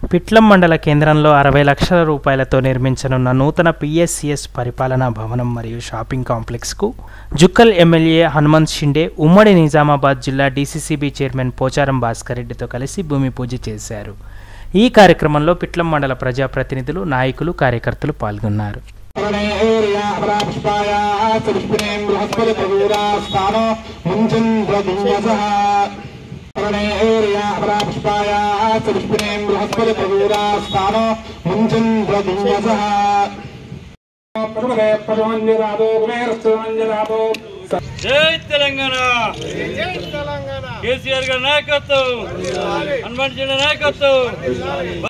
పిట్లం మండల కేంద్రంలో అరవై లక్షల రూపాయలతో నిర్మించనున్న నూతన పిఎస్సిఎస్ పరిపాలనా భవనం మరియు షాపింగ్ కాంప్లెక్స్కు జుక్కల్ ఎమ్మెల్యే హనుమంత్ షిండే ఉమ్మడి నిజామాబాద్ జిల్లా డీసీసీబీ చైర్మన్ పోచారం భాస్కర్ రెడ్డితో కలిసి భూమి పూజ చేశారు ఈ కార్యక్రమంలో పిట్లం మండల ప్రజాప్రతినిధులు నాయకులు కార్యకర్తలు పాల్గొన్నారు జై తెలంగాణ కేసీఆర్ గారి నాయకత్వం హనుమంత్ నాయకత్వం